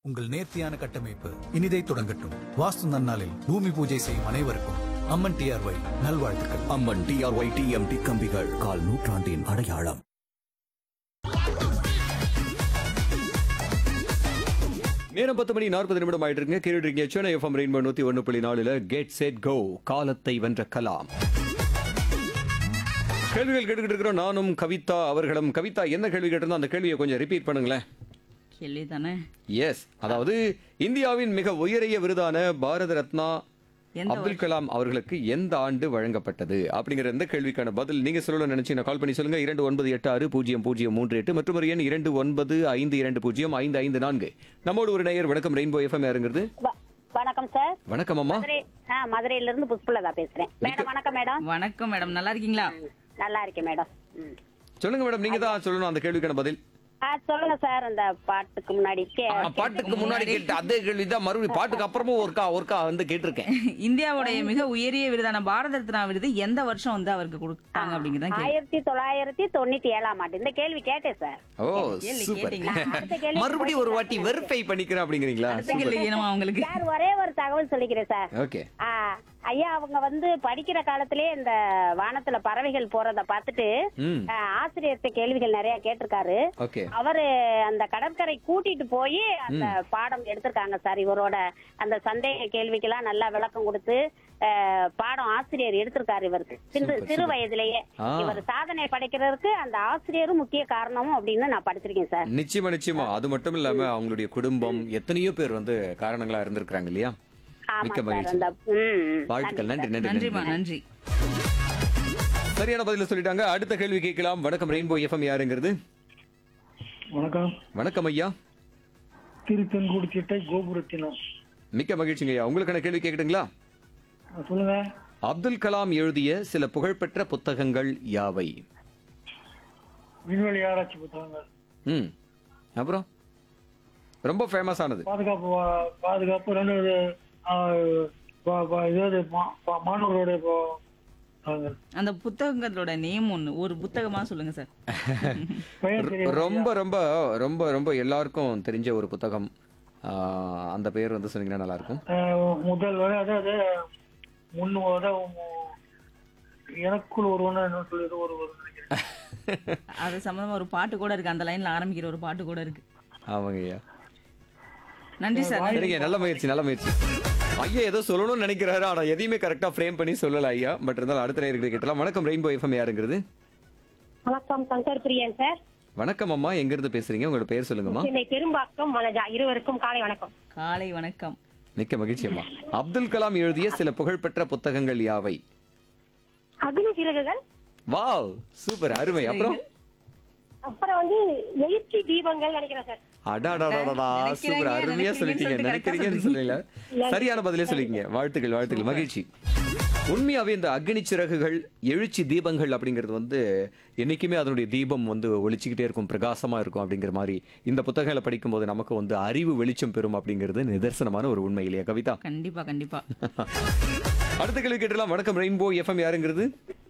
உங்கள் நேர்த்தியான கட்டமைப்பு இனிதை தொடங்கட்டும் வாஸ்து நன்னாளில் பூமி பூஜை செய்யும் அனைவருக்கும் அம்மன் டிஆர்ஒய் நல்வாழ்த்துக்கள் அம்மன் டிஆர்ஒய் டிஎம்டி கம்பிகள் கால் நூற்றாண்டின் அடையாளம் நேரம் பத்து மணி நாற்பது நிமிடம் ஆயிட்டு இருக்குங்க கேட்டுருக்கீங்க சென்னை எஃப்எம் ரெயின்போ நூத்தி ஒன்று புள்ளி நாலுல கேட் செட் கோ காலத்தை வென்ற கலாம் கேள்விகள் கேட்டுக்கிட்டு இருக்கிறோம் நானும் கவிதா அவர்களும் கவிதா என்ன கேள்வி கேட்டிருந்தோம் அந்த கேள்வியை கொஞ்சம் ரிப்பீட் பண்ணுங்களேன் கேள்வி தானே எஸ் அதாவது இந்தியாவின் மிக உயரிய விருதான பாரத ரத்னா எந்த அப்துல் கலாம் அவர்களுக்கு எந்த ஆண்டு வழங்கப்பட்டது அப்படிங்கிற இந்த கேள்விக்கான பதில் நீங்க சொல்லணும்னு நினைச்சீங்கன்னா கால் பண்ணி சொல்லுங்க இரண்டு ஒன்பது எட்டு ஆறு பூஜ்ஜியம் பூஜ்ஜியம் மூன்று எட்டு மற்றும் ஒரு எண் இரண்டு ஒன்பது ஐந்து இரண்டு பூஜ்ஜியம் ஐந்து ஐந்து நான்கு நம்மோடு ஒரு நேயர் வணக்கம் ரெயின்போ எஃப்எம் யாருங்கிறது வ- வணக்கம் சார் வணக்கம் அம்மா மதுரை ஆ மதுரையில இருந்து புஷ்பலதா பேசுறேன் மேடம் வணக்கம் மேடம் வணக்கம் மேடம் நல்லா இருக்கீங்களா நல்லா இருக்கேன் மேடம் ம். சொல்லுங்க மேடம் நீங்க தான் சொல்லணும் அந்த கேள்விக்கான பதில் ஆ சொல்லுங்க சார் அந்த பாட்டுக்கு முன்னாடி கே- ஆ, பாட்டுக்கு முன்னாடி கேட்ட அதே கேள்வி தான் மறுபடியும் பாட்டுக்கு அப்புறமும் ஒருக்கா ஒருக்கா வந்து கேட்டிருக்கேன் இந்தியாவுடைய மிக உயரிய விருதான பாரத ரத்னா விருது எந்த வருஷம் வந்து அவருக்கு கொடுத்தாங்க அப்படிங்கிறத கேள்வி ஆயிரத்தி தொள்ளாயிரத்தி தொண்ணூத்தி ஏழாம் ஆண்டு இந்த கேள்வி கேட்டேன் சார் ஓ கேள்வி சூப்பர் கேட்டீங்களா? அடுத்த கேள்வி மறுபடியும் ஒரு வாட்டி வெரிஃபை பண்ணிக்கிறேன் அப்படிங்கிறீங்களா அடுத்த கேள்வி வேணுமா உங்களுக்கு சார் ஒரே ஒரு தகவல் சொல்லிக்கிறேன் சார் ஓகே ஆ, ஐயா அவங்க வந்து படிக்கிற காலத்திலே இந்த வானத்துல பறவைகள் போறத பார்த்துட்டு ம் ஆ, ஆசிரியர்கிட்ட கேள்விகள் நிறைய கேட்டிருக்காரு ஓகே அவரு அந்த கடற்கரை கூட்டிட்டு போய் அந்த பாடம் எடுத்திருக்காங்க சார் இவரோட அந்த சந்தேக கேள்விக்கெல்லாம் நல்லா விளக்கம் கொடுத்து அஹ், பாடம் ஆசிரியர் எடுத்திருக்காரு இவருக்கு சிறு சூப்பர், சிறு சூப்பர். வயதிலேயே ஆ. இவர் சாதனை படைக்கிறதுக்கு அந்த ஆசிரியரும் முக்கிய காரணமும் அப்படின்னு நான் படிச்சிருக்கேன் சார் நிச்சயமா நிச்சயமா அது மட்டும் இல்லாம அவங்களுடைய குடும்பம் எத்தனையோ பேர் வந்து காரணங்களா இருந்திருக்காங்க இல்லையா ஆமா மிக்க சார் மகிழ்ச்சி அந்த ம், ம். வாழ்த்துக்கள் நன்றி நன்றி நன்றிமா நன்றி நன்றி சரியான பதில சொல்லிட்டாங்க அடுத்த கேள்வி கேட்கலாம் வணக்கம் ரெயின்போ எஃப்எம் யாருங்கிறது வணக்கம் வணக்கம் ஐயா திருத்தென்கூடு சிட்டை கோபுரத்தினம் மிக்க மகிழ்ச்சிங்க ஐயா உங்களுக்கான கேள்வி கேட்கட்டுங்களா ஆ, சொல்லுங்க அப்துல் கலாம் எழுதிய சில புகழ்பெற்ற புத்தகங்கள் யாவை விண்வெளி ஆராய்ச்சி புத்தகங்கள் ம் அப்புறம் ரொம்ப ஃபேமஸ் ஆனது பாதுகாப்பு வா- பாதுகாப்பு ரெண்டாவது ஆ, பா- பா- இதாவது மா- பா- மாணவர்களுடைய பு- புத்தகங்கள் அந்த புத்தகங்களோட நேம் ஒண்ணு ஒரு புத்தகமா சொல்லுங்க சார் பெயர் தெரியாது. ரொம்ப ரொம்ப ரொம்ப ரொம்ப எல்லாருக்கும் தெரிஞ்ச ஒரு புத்தகம் ஆஹ், அந்த பேர் வந்து சொன்னீங்கன்னா நல்லா இருக்கும் ஆ, முதல் வரை அதாவது முன்னு அதாவது மு- எனக்குள் ஒருவன என்ன சொல்லிட்டு ஒரு ஒரு நினைக்கிறேன் அது சம்பந்தமா ஒரு பாட்டு கூட இருக்கு அந்த லைன்ல ஆரம்பிக்கிற ஒரு பாட்டு கூட இருக்கு ஆமாங்க ஐயா நன்றி சார் நன்றி. சரிங்க நல்ல முயற்சி நல்ல முயற்சி ஐயா ஏதோ சொல்லணும்னு நினைக்கிறாரு ஆனா எதையுமே கரெக்டா ஃப்ரேம் பண்ணி சொல்லல ஐயா பட் இருந்தாலும் அடுத்த நேரத்தில் கேட்டலாம் வணக்கம் ரெயின்போ எஃப்எம் யாருங்கிறது வணக்கம் சங்கர் பிரியன் சார் வணக்கம் அம்மா எங்க இருந்து பேசுறீங்க உங்களோட பேர் சொல்லுங்கம்மா சென்னை பெரும்பாக்கம் மனஜா இருவருக்கும் காலை வணக்கம் காலை வணக்கம் மிக்க மகிழ்ச்சி அம்மா அப்துல் கலாம் எழுதிய சில புகழ்பெற்ற புத்தகங்கள் யாவை அக்னி சிறகுகள் வாவ் சூப்பர் அருமை அப்புறம் அப்புறம் வந்து எழுச்சி தீபங்கள் நினைக்கிறேன் சார் அடாடாடாடா நினைக்கிறீங்க, சூப்பர் அருமையா நினைக்கிறீங்கன்னு சொல்லிட்டீங்க சொல்லிட்டு நினைக்கிறீங்கன்னு correct ஆ சொல்லல சரியான பதிலே சொல்லிக்கீங்க வாழ்த்துக்கள் வாழ்த்துக்கள் மகிழ்ச்சி உண்மையாவே இந்த அக்னி சிறகுகள் எழுச்சி தீபங்கள் அப்படிங்கிறது வந்து என்னைக்குமே அதனுடைய தீபம் வந்து ஒளிச்சுக்கிட்டே இருக்கும் பிரகாசமா இருக்கும் அப்படிங்கிற மாதிரி இந்த புத்தகங்களை படிக்கும்போது நமக்கு வந்து அறிவு வெளிச்சம் பெறும் அப்படிங்கிறது நிதர்சனமான ஒரு உண்மை இல்லையா கவிதா கண்டிப்பா கண்டிப்பா அடுத்த கேள்வி கேட்டலாம் வணக்கம் ரெயின்போ எஃப்எம் யாருங்கிறது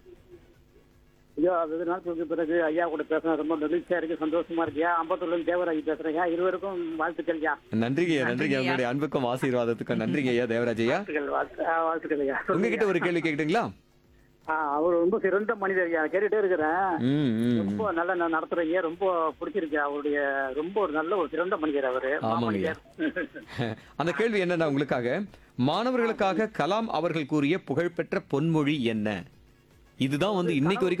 ஐயா வெகு நாட்களுக்கு பிறகு ஐயா கூட பேசுனா ரொம்ப மகிழ்ச்சியா இருக்கு சந்தோஷமா இருக்கியா அம்பத்தூர்ல இருந்து தேவராஜ் பேசுறேன் ஐயா இருவருக்கும் வாழ்த்துக்கள் ஐயா நன்றிங்க ஐயா, நன்றிங்க நன்றிங்க உங்களுடைய அன்புக்கும் ஆசீர்வாதத்துக்கும் நன்றிங்க ஐயா தேவராஜ் ஐயா வாழ்த்துக்கள் வாழ்த்து- ஆ, வாழ்த்துக்கள் ஐயா உங்ககிட்ட ஒரு கேள்வி கேட்கட்டுங்களா ஆ, அவர் ரொம்ப சிறந்த மனிதர் ஐயா கேட்டுட்டே இருக்கிறேன் ம் ம் ரொம்ப நல்லா நான் நடத்துறீங்க ரொம்ப பிடிச்சிருக்கு அவருடைய ரொம்ப ஒரு நல்ல ஒரு சிறந்த மனிதர் அவரு ஆமாங்க ஐயா. மாமனிதர். அந்த கேள்வி என்னன்னா உங்களுக்காக மாணவர்களுக்காக கலாம் அவர்கள் கூறிய புகழ்பெற்ற பொன்மொழி என்ன இதுதான் வந்து இன்னைக்கு வரைக்கும்